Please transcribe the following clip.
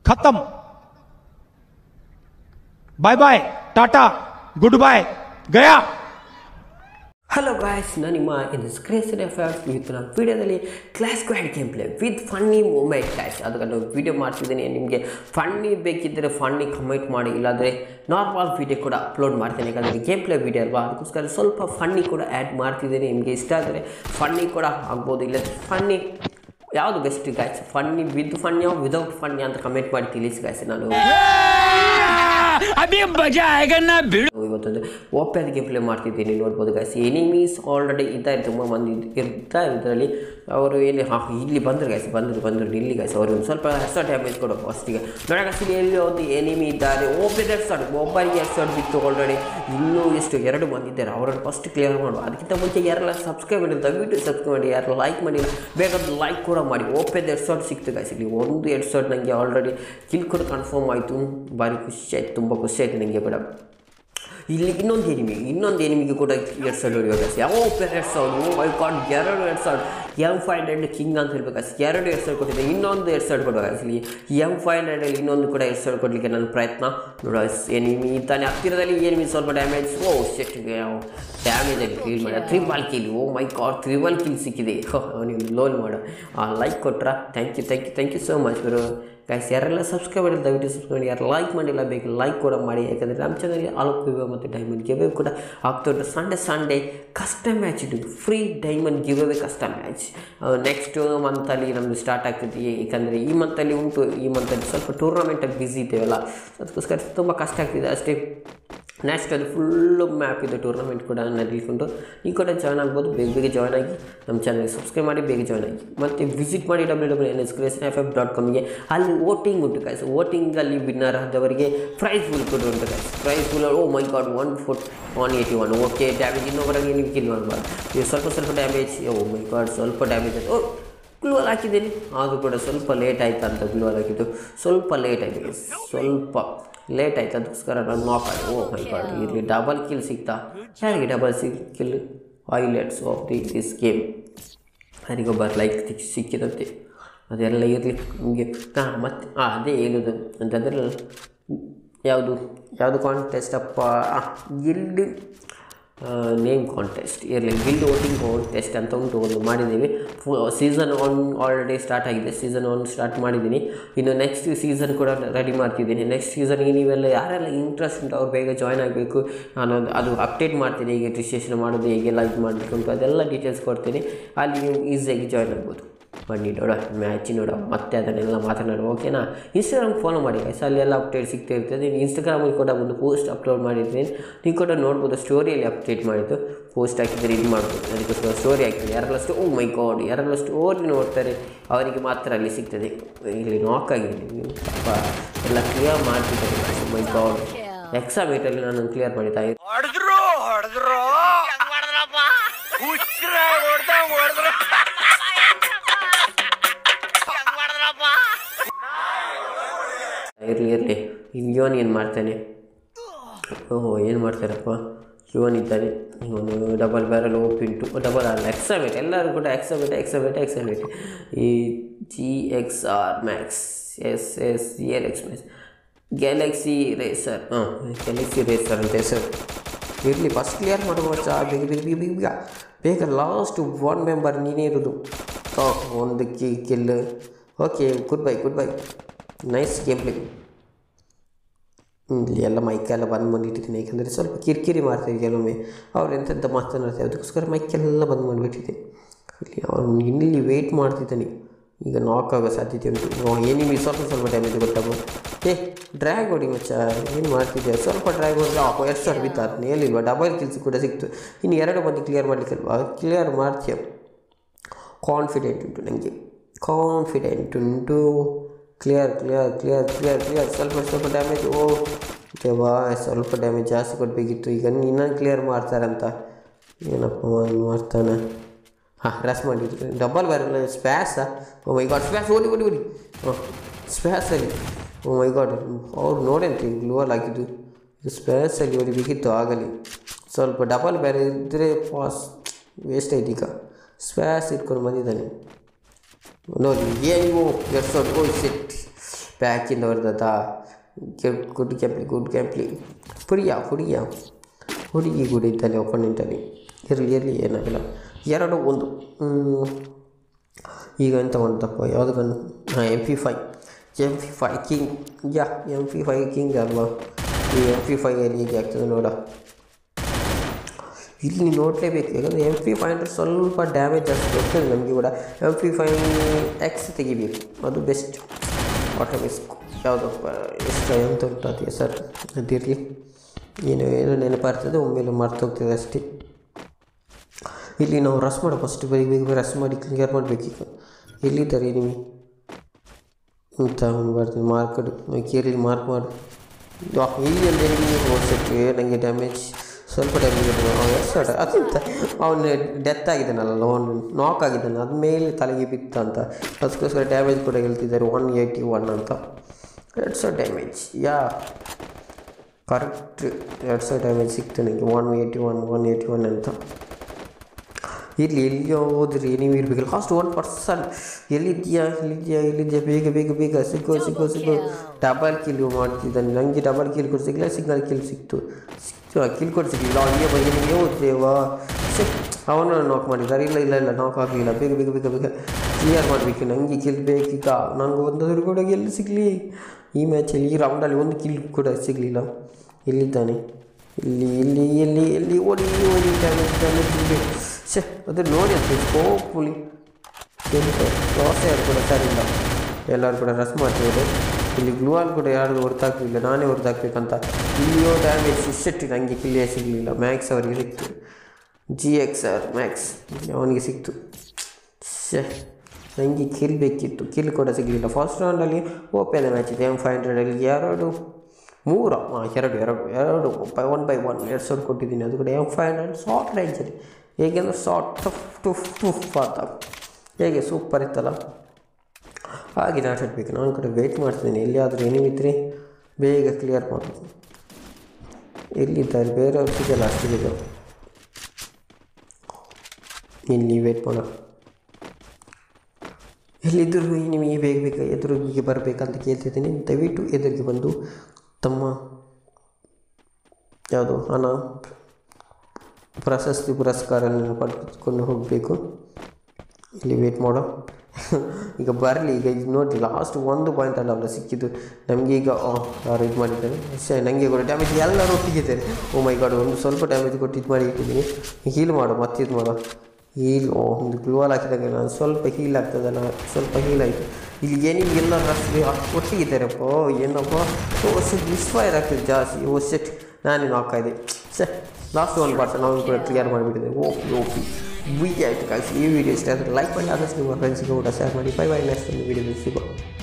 खत्म bye bye टाटा good bye गया ಹಲೋ ಗಾಯ್ಸ್ ನಾನು ನಿಮ್ಮ ಇನ್ ಸ್ಕ್ರೀನ್ ಎಫ್ ಇವತ್ತು ನಾನು ವೀಡಿಯೋದಲ್ಲಿ clash squad game play with funny moment guys ಅದಕ್ಕೆ ನಾನು ವೀಡಿಯೋ ಮಾಡ್ತಿದ್ದೀನಿ ನಿಮಗೆ ಫನ್ನಿ ಬೇಕಿದ್ದರೆ ಫನ್ನಿ ಕಮೆಂಟ್ ಮಾಡಿ ಇಲ್ಲಾಂದರೆ ನಾರ್ಮಲ್ ವೀಡಿಯೋ ಕೂಡ ಅಪ್ಲೋಡ್ ಮಾಡ್ತೀನಿ ಯಾಕಂದರೆ ಗೇಮ್ ಪ್ಲೇ ವೀಡಿಯೋ ಅಲ್ವಾ ಅದಕ್ಕೋಸ್ಕರ ಸ್ವಲ್ಪ ಫನ್ನಿ ಕೂಡ ಆ್ಯಡ್ ಮಾಡ್ತಿದ್ದೀನಿ ನಿಮಗೆ ಇಷ್ಟ ಆದರೆ ಫನ್ನಿ ಕೂಡ ಆಗ್ಬೋದು ಇಲ್ಲ ಫನ್ನಿ ಯಾವುದು best guys funny with funny without funny ಅಂತ ಕಮೆಂಟ್ ಮಾಡಿ ತಿಳಿಸಿ ಗಾಯ್ಸ್ ನಾನು अभी मजा आएगा ना भिड़ ಇವತ್ತೊಂದು ಓಪನ್ ಗೇಮ್ ಪ್ಲೇ ಮಾಡ್ತಿದ್ದೀನಿ ನೋಡ್ಬೋದು ಗಾಯ್ಸ್ ಎನಿಮೀಸ್ ಆಲ್ರೆಡಿ ಇದ್ದಾರೆ ತುಂಬ ಮಂದಿ ಇರ್ತಾರೆ ಇದರಲ್ಲಿ ಅವರು ಎಲ್ಲಿ ಹಾಂ ಇಲ್ಲಿ ಬಂದರು ಗಾಯ್ಸ್ ಬಂದರು ಬಂದರು ಇಲ್ಲಿ ಗಾಯ್ಸ್ ಅವ್ರಿಗೆ ಒಂದು ಸ್ವಲ್ಪ ಎಕ್ಸ್ಟ್ರಾ ಡ್ಯಾಮೇಜ್ ಕೊಡೋ ಫಸ್ಟಿಗೆ ನೋಡಿ ಎಲ್ಲಿ ಒಂದು ಎನಿಮಿ ಇದ್ದಾರೆ ಓಪನ್ ಎರ್ಸಾಡ್ ಒಬ್ಬರಿಗೆ ಎರ್ಸಾಡ್ ಬಿತ್ತು ಆಲ್ರೆಡಿ ಇನ್ನೂ ಎಷ್ಟು ಎರಡು ಮಂದಿ ಇದ್ದಾರೆ ಅವರನ್ನು ಫಸ್ಟ್ ಕ್ಲಿಯರ್ ಮಾಡುವ ಅದಕ್ಕಿಂತ ಮುಂಚೆ ಯಾರೆಲ್ಲ ಸಬ್ಸ್ಕ್ರೈಬ್ ಮಾಡಿಲ್ಲ ದಯವಿಟ್ಟು ಸಬ್ಸ್ಕ್ರೈಬ್ ಮಾಡಿ ಯಾರು ಲೈಕ್ ಮಾಡಿಲ್ಲ ಬೇಗ ಲೈಕ್ ಕೂಡ ಮಾಡಿ ಓಪನ್ ಎರ್ಸಾಡ್ ಸಿಕ್ತು ಗಾಯ್ಸ್ ಇಲ್ಲಿ ಒಂದು ಎರ್ಸಾಡ್ ನನಗೆ ಆಲ್ರೆಡಿ ಕಿಲ್ ಕೂಡ ಕನ್ಫರ್ಮ್ ಆಯಿತು ಭಾರಿ ಖುಷಿ ಆಯ್ತು ತುಂಬ ಖುಷಿ ಆಯಿತು ನನಗೆ ಕೂಡ ಇಲ್ಲಿ ಇನ್ನೊಂದು ಎನಿಮಿ ಇನ್ನೊಂದು ಎನಿಮಿಗೆ ಕೂಡ ಎರಡು ಸಾವಿರ ಹೊಡಿಬೇಕು ಯಾವ ಎರಡು ಸಾವಿರ ಓ ಮೈ ಗಾಡ್ ಎರಡು ಎರಡು ಸಾವಿರ ಎಮ್ ಫೈವ್ ಹಂಡ್ರೆಡ್ ಕಿಂಗ್ ಅಂತ ಹೇಳ್ಬೇಕು ಎರಡು ಎರಡು ಸಾವಿರ ಕೊಟ್ಟಿದ್ದೆ ಇನ್ನೊಂದು ಎರಡು ಸಾವಿರ ಕೊಡುವ ಇಲ್ಲಿ ಎಮ್ ಫೈವ್ ಹಂಡ್ರೆಡಲ್ಲಿ ಇನ್ನೊಂದು ಕೂಡ ಎರಡು ಸಾವಿರ ಕೊಡಲಿಕ್ಕೆ ನನ್ನ ಪ್ರಯತ್ನ ನೋಡುವ ಎನಿಮಿ ತಾನೇ ಹತ್ತಿರದಲ್ಲಿ ಎನಿಮಿ ಸ್ವಲ್ಪ ಡ್ಯಾಮೇಜ್ ಓ ಸೆಟ್ ಡ್ಯಾಮೇಜಲ್ಲಿ ಕ್ಲೀನ್ ಮಾಡಿ ತ್ರಿಬಾಲ್ ಕಿಲ್ ಓ ಮೈ ಗಾಡ್ ತ್ರಿಬಾಲ್ ಕಿಲ್ ಸಿಕ್ಕಿದೆ ನೀವು ಲೋನ್ ಮಾಡು ಲೈಕ್ ಕೊಟ್ರಾ thank you thank you thank you so much ಗುರು ಗೈಸ್ ಯಾರೆಲ್ಲ ಸಬ್ಸ್ಕ್ರೈಬ್ ಮಾಡಿಲ್ಲ ದಯವಿಟ್ಟು ಸಬ್ಸ್ಕ್ರೈಬ್ ಮಾಡಿ ಯಾರು ಲೈಕ್ ಮಾಡಿಲ್ಲ ಬೇಕು ಲೈಕ್ ಕೂಡ ಮಾಡಿ ಯಾಕಂದರೆ ನಮ್ಮ ಚಾನಲ್ಗೆ ಆಲೋಕ್ ಗಿವ್ ಮತ್ತು ಡೈಮಂಡ್ ಗಿವ್ ಕೂಡ ಆಗ್ತುಂಟು ಸಂಡೇ ಸಂಡೇ ಕಸ್ಟಮ್ ಮ್ಯಾಚ್ ಇದು free diamond give away custom match next ಮಂತಲ್ಲಿ ನಮ್ಮದು ಸ್ಟಾರ್ಟ್ ಆಗ್ತದೆ ಯಾಕಂದರೆ ಈ ಮಂತಲ್ಲಿ ಉಂಟು ಈ ಮಂತಲ್ಲಿ ಸ್ವಲ್ಪ ಟೂರ್ನಮೆಂಟಲ್ಲಿ ಬ್ಯುಸಿ ಇದ್ದೇವಲ್ಲ ಅದಕ್ಕೋಸ್ಕರ ತುಂಬ ಕಷ್ಟ ಆಗ್ತಿದೆ ಅಷ್ಟೇ ನೆಕ್ಸ್ಟ್ ಅದು ಫುಲ್ಲು ಮ್ಯಾಪ್ ಇದೆ ಟೂರ್ನಮೆಂಟ್ ಕೂಡ ನಡೀಲಿಕ್ಕುಂಟು ನೀವು ಕೂಡ ಜಾಯ್ನ್ ಆಗ್ಬೋದು ಬೇಗ ಬೇಗ ಜಾಯ್ನ್ ಆಗಿ ನಮ್ಮ ಚಾನಲ್ಗೆ ಸಬ್ಸ್ಕ್ರೈಬ್ ಮಾಡಿ ಬೇಗ ಜಾಯ್ನ್ ಆಗಿ ಮತ್ತು ವಿಸಿಟ್ ಮಾಡಿ ಡಬ್ಲ್ಯೂ ಡಬ್ಲ್ಯೂ ಎನ್ ಎಸ್ ಕ್ರೇಸನ್ ಎಫ್ ಎಫ್ ಡಾಟ್ ಕಾಮ್ಗೆ ಅಲ್ಲಿ ವೋಟಿಂಗ್ ಉಂಟು ಕಾಯ್ಸ್ ವೋಟಿಂಗಲ್ಲಿ ವಿನ್ನರ್ ಆದವರಿಗೆ ಪ್ರೈಸ್ ಫುಲ್ ಕೂಡ ಉಂಟು ಕಾಯ್ಸ್ ಪ್ರೈಸ್ ಫುಲ್ ಓ ಮೈ ಗಾಡ್ ಒನ್ ಫೋಟ್ one eighty one okay damage ಇನ್ನೊಬ್ಬರಾಗಿ ನೀವು ಕಿಲ್ ಮಾಡಬಾರ್ದು ನೀವು ಸ್ವಲ್ಪ ಸ್ವಲ್ಪ ಡ್ಯಾಮೇಜ್ ಓ ಮೈ ಗಾಡ್ ಸ್ವಲ್ಪ ಡ್ಯಾಮೇಜ್ ಆಯ್ತು ಓ ಗ್ಲೂವಲ್ ಹಾಕಿದ್ದೀನಿ ಆದರೂ ಕೂಡ ಸ್ವಲ್ಪ ಲೇಟ್ ಆಯ್ತು ಅಂತ ಗ್ಲೂವಲ್ ಹಾಕಿದ್ದು ಸ್ವಲ್ಪ ಲೇಟ್ ಆಗಿದೆ ಸ್ವಲ್ಪ ಲೇಟ್ ಆಯ್ತು ಅದಕ್ಕೋಸ್ಕರ ನಾನು ನಾಕ್ ಆಗಿ ಓ ಮೈ ಗಾಡ್ ಇಲ್ಲಿ ಡಬಲ್ ಕಿಲ್ ಸಿಗ್ತಾ ಯಾರಿಗೆ ಡಬಲ್ ಸಿಕ್ kill highlights of the this game ಯಾರಿಗೊಬ್ಬ ಲೈಕ್ ಸಿಕ್ಕಿದಂತೆ ಅದೆಲ್ಲ ಇರಲಿ ನಿಮಗೆ ಹಾಂ ಮತ್ತೆ ಹಾಂ ಅದೇ ಹೇಳೋದು ಅಂತಂದ್ರೆ ಯಾವುದು ಯಾವುದು ಕಾಂಟೆಸ್ಟ್ ಅಪ್ಪ ಗಿಲ್ಡ್ ನೇಮ್ ಕಾಂಟೆಸ್ಟ್ ಇರಲಿ ಗಿಲ್ಡ್ ವೋಟಿಂಗ್ ಕಾಂಟೆಸ್ಟ್ ಅಂತ ಉಂಟು ಒಂದು ಮಾಡಿದ್ದೀವಿ ಸೀಸನ್ ಒನ್ ಆಲ್ರೆಡಿ ಸ್ಟಾರ್ಟ್ ಆಗಿದೆ ಸೀಸನ್ ಒನ್ ಸ್ಟಾರ್ಟ್ ಮಾಡಿದ್ದೀನಿ ಇನ್ನು ನೆಕ್ಸ್ಟ್ ಸೀಸನ್ ಕೂಡ ರೆಡಿ ಮಾಡ್ತಿದ್ದೀನಿ ನೆಕ್ಸ್ಟ್ ಸೀಸನ್ಗೆ ನೀವೆಲ್ಲ ಯಾರೆಲ್ಲ ಇಂಟ್ರೆಸ್ಟ್ ಉಂಟು ಅವ್ರು ಬೇಗ ಜಾಯ್ನ್ ಆಗಬೇಕು ನಾನು ಅದು ಅಪ್ಡೇಟ್ ಮಾಡ್ತೀನಿ ಹೇಗೆ ರಿಜಿಸ್ಟ್ರೇಷನ್ ಮಾಡೋದು ಹೇಗೆ ಲೈಕ್ ಮಾಡಲಿಕ್ಕೆ ಉಂಟು ಅದೆಲ್ಲ ಡೀಟೇಲ್ಸ್ ಕೊಡ್ತೀನಿ ಅಲ್ಲಿ ನೀವು ಈಸಿಯಾಗಿ ಜಾಯ್ನ್ ಆಗ್ಬೋದು ಬನ್ನಿ ನೋಡ ಮ್ಯಾಚ್ ನೋಡ ಮತ್ತೆ ಅದನ್ನೆಲ್ಲ ಮಾತನಾಡುವ ಓಕೆನಾ ಇನ್ಸ್ಟಾಗ್ರಾಮ್ ಫಾಲೋ ಮಾಡಿ ಗೈಸ್ ಅಲ್ಲಿ ಎಲ್ಲ ಅಪ್ಡೇಟ್ ಸಿಗ್ತಾ ಇರ್ತದೆ ಇನ್ಸ್ಟಾಗ್ರಾಮಲ್ಲಿ ಕೂಡ ಒಂದು ಪೋಸ್ಟ್ ಅಪ್ಲೋಡ್ ಮಾಡಿದ್ದೀನಿ ನೀವು ಕೂಡ ನೋಡ್ಬೋದು ಸ್ಟೋರಿಯಲ್ಲಿ ಅಪ್ಡೇಟ್ ಮಾಡಿದ್ದು ಪೋಸ್ಟ್ ಹಾಕಿದರೆ ಇದು ಮಾಡ್ಬೋದು ಅದಕ್ಕೋಸ್ಕರ ಸ್ಟೋರಿ ಹಾಕ್ತೀನಿ ಯಾರೆಲ್ಲ ಸ್ಟೋ ಓ ಮೈ ಗಾಡ್ ಯಾರೆಲ್ಲ ಸ್ಟೋರಿ ನೋಡ್ತಾರೆ ಅವರಿಗೆ ಮಾತ್ರ ಅಲ್ಲಿ ಸಿಗ್ತದೆ ಇಲ್ಲಿ ನಾಕ್ ಆಗಿದ್ದೀನಿ ನೀವು ಪಾಪ ಎಲ್ಲ ಕ್ಲಿಯರ್ ಮಾಡ್ತಿದ್ದಾರೆ ಮೈ ಗಾಡ್ ಎಕ್ಸಾಮೇಟಲ್ಲಿ ನಾನು ಕ್ಲಿಯರ್ ಮಾಡಿದ್ದೆ ಹೊಡೆದ್ರು ಹೊಡೆದ್ರು ಹುಚ್ಚರ ಹೊಡೆದ ಹೊಡೆದ್ರು ಇರಲಿ ಇರಲಿ ಇಲ್ಲಿ ಯೋನ್ ಏನು ಮಾಡ್ತಾನೆ ಓಹೋ ಏನು ಮಾಡ್ತಾರಪ್ಪ ಯೋನ್ ಇದ್ದಾನೆ ಇವನು ಡಬಲ್ ಬ್ಯಾರಲ್ ಓಪಿಂಟು ಡಬಲ್ ಅಲ್ಲ ಎಕ್ಸಮೇಟ್ ಎಲ್ಲರೂ ಕೂಡ ಎಕ್ಸಮೇಟ್ ಎಕ್ಸಮೇಟ್ ಎಕ್ಸಮೇಟ್ ಈ G X R max S S G L X max galaxy racer ಹಾಂ ಗ್ಯಾಲಕ್ಸಿ ರೇಸರ್ ಅಂತ ಹೆಸರು ಇರಲಿ ಫಸ್ಟ್ ಕ್ಲಿಯರ್ ಮಾಡುವ ಚಾ ಬೇಗ ಬೇಗ ಬೇಗ ಬೇಗ ಬೇಗ ಬೇಗ ಲಾಸ್ಟ್ ಒನ್ ಮೆಂಬರ್ ನೀನೇ ಇರೋದು ಓಹ್ ಒಂದು ಕಿ kill okay good bye good bye nice game play ಇಲ್ಲಿ ಎಲ್ಲ ಮೈಕೆಲ್ಲ ಬಂದ್ ಮಾಡಿಟ್ಟಿದ್ದೀನಿ ಯಾಕಂದರೆ ಸ್ವಲ್ಪ ಕಿರಿಕಿರಿ ಮಾಡ್ತಾರೆ ಕೆಲವೊಮ್ಮೆ ಅವ್ರು ಎಂತೆಂಥ ಮಾತನಾಡ್ತಾರೆ ಅದಕ್ಕೋಸ್ಕರ ಮೈಕೆಲ್ಲ ಬಂದ್ ಮಾಡಿಬಿಟ್ಟಿದ್ದೆ ಇಲ್ಲಿ ಅವನು ಇಲ್ಲಿ ವೆಯ್ಟ್ ಮಾಡ್ತಿದ್ದಾನೆ ಈಗ ನಾಕ್ ಆಗೋ ಸಾಧ್ಯತೆ ಉಂಟು ಏನಿಗೆ ಸ್ವಲ್ಪ ಸ್ವಲ್ಪ ಡ್ಯಾಮೇಜ್ ಗೊತ್ತಮ್ಮ ಏ ಡ್ರ್ಯಾಗ್ ಹೊಡಿ ಮಚ್ಚ ಏನು ಮಾಡ್ತಿದ್ದೆ ಸ್ವಲ್ಪ ಡ್ರ್ಯಾಗ್ ಹೊಡೆದ್ರೆ ಆ ಎರಡು ಸಾವಿರ ಬಿತ್ತು ಮೇಲಿಲ್ವಾ ಡಬಲ್ ಕಿಲ್ಸ್ ಕೂಡ ಸಿಕ್ತು ಇನ್ನು ಎರಡು ಮಂದಿ ಕ್ಲಿಯರ್ ಮಾಡಲಿಕ್ಕಲ್ವಾ ಕ್ಲಿಯರ್ ಮಾಡ್ತೀಯ ಕಾನ್ಫಿಡೆಂಟ್ ಉಂಟು ನನಗೆ ಕಾನ್ಫಿಡೆಂಟ್ ಉಂಟು clear clear clear clear clear ಸ್ವಲ್ಪ ಸ್ವಲ್ಪ ಡ್ಯಾಮೇಜ್ ಓ ದೇವಾ ಸ್ವಲ್ಪ ಡ್ಯಾಮೇಜ್ ಜಾಸ್ತಿ ಕೊಡಬೇಕಿತ್ತು ಈಗ ಇನ್ನೊಂದು ಕ್ಲಿಯರ್ ಮಾಡ್ತಾರಂತ ಏನಪ್ಪ ಅವ್ನು ಮಾಡ್ತಾನೆ ಹಾಂ ರಸ್ ಮಾಡಿ ಡಬಲ್ ಬರಲ್ಲ ಸ್ಪ್ಯಾಸ ಓ ಮೈ ಗಾಡ್ ಸ್ಪ್ಯಾಸ್ ಓಡಿ ಓಡಿ ಓಡಿ ಹಾಂ ಸ್ಪ್ಯಾಸಲ್ಲಿ ಓ ಮೈ ಗಾಡ್ ಅವ್ರು ನೋಡಂತೆ ಗ್ಲೂವಲ್ ಹಾಕಿದ್ದು ಇದು ಸ್ಪ್ಯಾಸಲ್ಲಿ ಹೊಡಿಬೇಕಿತ್ತು ಆಗಲಿ ಸ್ವಲ್ಪ ಡಬಲ್ ಬೇರೆ ಇದ್ದರೆ ಪಾಸ್ ವೇಸ್ಟ್ ಆಯ್ತು ಈಗ ಸ್ಪ್ಯಾಸ್ ಇಟ್ಕೊಂಡು ಬಂದಿದ್ದಾನೆ ನೋಡಿ ಏನು ಎರಡು ಸಾವಿರ ಓ ಸೆಟ್ ಬ್ಯಾಕಿಂದ ಹೊಡೆದದ ಗುಡ್ ಕ್ಯಾಂಪ್ಲಿ ಗುಡ್ ಕ್ಯಾಂಪ್ಲಿ ಪುರಿಯ ಪುರಿಯ ಹುಡುಗಿ ಗುಡಿ ಇದ್ದಲ್ಲಿ ಒಪ್ಪನಿಂಟಲ್ಲಿ ಇರಲಿ ಇರಲಿ ಏನಾಗಿಲ್ಲ ಎರಡು ಒಂದು ಹ್ಮ್. ಈಗ ಎಂತ ಮಾಡ್ತಪ್ಪ ಯಾವುದು ಗನ್ ಹಾಂ M P five M P five king ಯಾ ಎಮ್ ಪಿ ಫೈ ಕಿಂಗ್ ಅಲ್ವಾ ಈ ಎಮ್ ಪಿ ಫೈಯಲ್ಲಿ ಹೀಗೆ ಆಗ್ತದೆ ನೋಡ ಇಲ್ಲಿ ನೋಡಲೇಬೇಕು ಯಾಕಂದರೆ ಎಮ್ ಪಿ ಫೈವ್ ಹಂಡ್ರೆಡ್ ಸ್ವಲ್ಪ ಡ್ಯಾಮೇಜ್ ಜಾಸ್ತಿ ಬರ್ತದೆ ನಮಗೆ ಕೂಡ ಎಮ್ ಪಿ ಫೈವ್ ಎಕ್ಸ್ ತೆಗಿಬೇಕು ಅದು ಬೆಸ್ಟ್ ವಾಟರ್ ಮಿಸ್ಕ್ ಯಾವುದಪ್ಪ ಎಷ್ಟು ಎಂತ ಉಂಟು ಅದು ಹೆಸರು ಅದಿರಲಿ ಏನು ಏನೋ ನೆನಪಾಗ್ತದೆ ಒಮ್ಮೆಲೆ ಮರ್ತೋಗ್ತದೆ ಅಷ್ಟೇ ಇಲ್ಲಿ ನಾವು ರಸ್ ಮಾಡೋ ಫಸ್ಟ್ ಬೇಗ ಬೇಗ ರಸ್ ಮಾಡಿ ಕ್ಲಿಯರ್ ಮಾಡಬೇಕೀಗ ಎಲ್ಲಿದ್ದಾರೆ ನಿಮಗೆ ಇಂಥ ಒಂದು ಬರ್ತೀನಿ ಮಾರ್ಕಡು ಕೇರಳಿ ಮಾರ್ಕ್ ಮಾಡು ವಾ, ಇಲ್ಲಿ ಒಂದು ನಿಮಗೆ ಓಡಿಸೋಕ್ಕೆ ನನಗೆ ಡ್ಯಾಮೇಜ್ ಸ್ವಲ್ಪ ಡ್ಯಾಮೇಜ್ ಎಷ್ಟು ಅದಂತ ಅವನು ಡೆತ್ ಆಗಿದ್ದಾನಲ್ಲ ಅವನು ನಾಕ್ ಆಗಿದ್ದಾನೆ ಅದ್ಮೇಲೆ ತಲೆಗೆ ಬಿತ್ತ ಅಂತ ಅದಕ್ಕೋಸ್ಕರ ಡ್ಯಾಮೇಜ್ ಕೂಡ ಹೇಳ್ತಿದ್ದಾರೆ ಒನ್ ಏಯ್ಟಿ ಒನ್ ಅಂತ ಎರಡು ಸಾವಿರ ಡ್ಯಾಮೇಜ್ ಯಾ ಕರೆಕ್ಟ್ ಎರಡು ಸಾವಿರ ಡ್ಯಾಮೇಜ್ ಸಿಕ್ತು ನನಗೆ one eighty one one eighty one ಅಂತ ಇಲ್ಲಿ ಎಲ್ಲಿ ಹೋದ್ರಿ ನೀವು ಇರಬೇಕು ಲಾಸ್ಟ್ ಒನ್ ಪರ್ಸನ್ ಎಲ್ಲಿದ್ಯಾ ಎಲ್ಲಿದ್ಯಾ ಎಲ್ಲಿದ್ಯಾ ಬೇಗ ಬೇಗ ಬೇಗ ಸಿಕ್ಕೋ ಸಿಕ್ಕೋ ಸಿಕ್ಕೋ ಡಬಲ್ ಕಿಲ್ ಮಾಡ್ತಿದ್ದಾನೆ ನನಗೆ ಡಬಲ್ ಕಿಲ್ ಕೊಟ್ಟು ಸಿಗಲಿಲ್ಲ ಸಿಂಗಲ್ ಕಿಲ್ ಸಿಕ್ತು ಸಿಕ್ತು ಕಿಲ್ ಕೊಟ್ಟು ಸಿಗಲಿಲ್ಲ ಅಲ್ಲಿಯೇ ಬಗ್ಗೆ ನಿಮಗೆ ಓದ್ತೇವಾ ಅವನ ನಾಕ್ ಮಾಡಿದ್ದಾರೆ ಇಲ್ಲ ಇಲ್ಲ ಇಲ್ಲ ನಾಕ್ ಆಗಲಿಲ್ಲ ಬೇಗ ಬೇಗ ಬೇಗ ಬೇಗ ಕ್ಲಿಯರ್ ಮಾಡಬೇಕು ನನಗೆ ಕಿಲ್ ಬೇಕೀಗ ನನಗೆ ಒಂದು ಕೂಡ ಗೆಲ್ಲಿ ಸಿಗಲಿ ಈ ಮ್ಯಾಚಲ್ಲಿ ಈ ರೌಂಡಲ್ಲಿ ಒಂದು ಕಿಲ್ ಕೂಡ ಸಿಗಲಿಲ್ಲ ಎಲ್ಲಿದ್ದಾನೆ ಇಲ್ಲಿ ಇಲ್ಲಿ ಎಲ್ಲಿ ಎಲ್ಲಿ ಓಡಿ ಓಡಿ ಡ್ಯಾಮೇಜ್ ಡ್ಯಾಮೇಜ್ ಛೇ ಅದು ನೋಡಿ ಅಂತ ಹೋಪ್ಫುಲಿ ಎಂತ ದೋಸೆ ಯಾರು ಕೂಡ ಸರಿಯಿಲ್ಲ ಎಲ್ಲರೂ ಕೂಡ ರಸ್ ಮಾಡ್ತಿದ್ದಾರೆ ಇಲ್ಲಿ ಗ್ಲೂವಾಲ್ ಕೂಡ ಯಾರು ಹೊರತಾಗ್ಲಿಲ್ಲ ನಾನೇ ಹೊರತಾಗ್ಬೇಕಂತ ಇಲ್ಲಿಯೋ ಡ್ಯಾಮೇಜ್ ಶೆಟ್ಟಿ ನನಗೆ ಕಿಲ್ಲಿಯೇ ಸಿಗಲಿಲ್ಲ ಮ್ಯಾಕ್ಸ್ ಅವರಿಗೆ ಸಿಕ್ತು ಜಿ ಎಕ್ಸ್ ಆರ್ ಮ್ಯಾಕ್ಸ್ ಅವನಿಗೆ ಸಿಕ್ತು ಶೇ ನನಗೆ ಕಿಲ್ ಬೇಕಿತ್ತು ಕಿಲ್ ಕೂಡ ಸಿಗಲಿಲ್ಲ ಫಸ್ಟ್ ರೌಂಡಲ್ಲಿ ಓಪನ್ ಮ್ಯಾಚ್ ಇದೆ ಎಮ್ ಫೈವ್ ಹಂಡ್ರೆಡಲ್ಲಿ ಎರಡು ಮೂರ ಹಾಂ ಎರಡು ಎರಡು ಎರಡು ಬೈ ಒನ್ ಬೈ ಒನ್ ಎರಡು ಸಾವಿರ ಕೊಟ್ಟಿದ್ದೀನಿ ಅದು ಕೂಡ ಎಮ್ ಫೈವ್ ಹಂಡ್ರೆಡ್ ಶಾರ್ಟ್ ರೇಂಜಲ್ಲಿ ಹೇಗೆಂದ್ರೆ ಶಾರ್ಟ್ ಟಫ್ ಟುಫ್ ಟುಫ್ ಅಂತ ಹೇಗೆ ಸೂಪರ್ ಇತ್ತಲ್ಲ ಹಾಗೆ ಆಟ ಆಡಬೇಕು ನಾನು ಕೂಡ ವೆಯ್ಟ್ ಮಾಡ್ತಿದ್ದೀನಿ ಎಲ್ಲಿಯಾದರೂ ಏನಿದ್ರೆ ಬೇಗ ಕ್ಲಿಯರ್ ಮಾಡೋದು ಎಲ್ಲಿದ್ದಾರೆ ಬೇರೆಯವ್ರು ಸಿಗಲ್ಲ ಅಷ್ಟಿದೆ ಇಲ್ಲಿ ವೇಟ್ ಮಾಡೋಣ ಎಲ್ಲಿದ್ದರೂ ನಿಮಗೆ ಬೇಗ ಬೇಗ ಎದುರಿಗೆ ಬರಬೇಕಂತ ಕೇಳ್ತಿದ್ದೀನಿ ದಯವಿಟ್ಟು ಎದುರಿಗೆ ಬಂದು ತಮ್ಮ ಯಾವುದು ಹಣ ಪ್ರಶಸ್ತಿ ಪುರಸ್ಕಾರವನ್ನು ಪಡೆದುಕೊಂಡು ಹೋಗಬೇಕು ಇಲ್ಲಿ ವೇಟ್ ಮಾಡೋ ಈಗ ಬರಲಿ ಈಗ ಇದು ನೋಡಿ ಲಾಸ್ಟ್ ಒಂದು ಪಾಯಿಂಟ್ ಅಲ್ಲ ಅವಲ್ಲ ಸಿಕ್ಕಿದ್ದು ನಮಗೆ ಈಗ ಆ, ಯಾರು ಇದು ಮಾಡಿದ್ದಾರೆ ಅಷ್ಟೇ ನನಗೆ ಕೂಡ ಡ್ಯಾಮೇಜ್ ಎಲ್ಲರೂ ಒಟ್ಟಿಗಿದ್ದಾರೆ ಓ ಮೈ ಗಾಡ್ ಒಂದು ಸ್ವಲ್ಪ ಡ್ಯಾಮೇಜ್ ಕೊಟ್ಟು ಇದು ಮಾಡಿ ಇಟ್ಟಿದ್ದೀನಿ ಹೀಲ್ ಮಾಡು ಮತ್ತೆ ಇದು ಮಾಡೋ ಹೀಲ್ ಓ ಒಂದು ಗ್ಲೂವಲ್ ಹಾಕಿದಾಗ ನಾನು ಸ್ವಲ್ಪ ಹೀಲ್ ಆಗ್ತದಲ್ಲ ಸ್ವಲ್ಪ ಹೀಲ್ ಆಯಿತು ಇಲ್ಲಿ ಏನಿಗೆಲ್ಲ ರಶ್ ಒಟ್ಟಿಗಿದ್ದಾರಪ್ಪ ಓ ಏನಪ್ಪ ಓ ಸೆಟ್ ಮಿಸ್ಫೈರ್ ಆಗ್ತದೆ ಜಾಸ್ತಿ ಓ ಸೆಟ್ ನಾನೇ ನಾಕ್ ಆಗಿದೆ ಸೆ ಲಾಸ್ಟ್ ಒಂದು ಪಾರ್ಟ್ ನಾವು ಕೂಡ ಕ್ಲಿಯರ್ ಮಾಡಿಬಿಟ್ಟಿದೆ ಓಪಿ ಓಪಿ ವಿ ಆಯಿತು ಕಾಯಿಸಿ ಈ ವಿಡಿಯೋ ಇಷ್ಟ ಆದರೆ ಲೈಕ್ ಮಾಡಿ ಆದಷ್ಟು ನಿಮ್ಮ ಫ್ರೆಂಡ್ಸಿಗೆ ಕೂಡ ಶೇರ್ ಮಾಡಿ ಬೈ ಬೈ ನೆಕ್ಸ್ಟ್ ಒಂದು ವಿಡಿಯೋ ಸಿಗೋ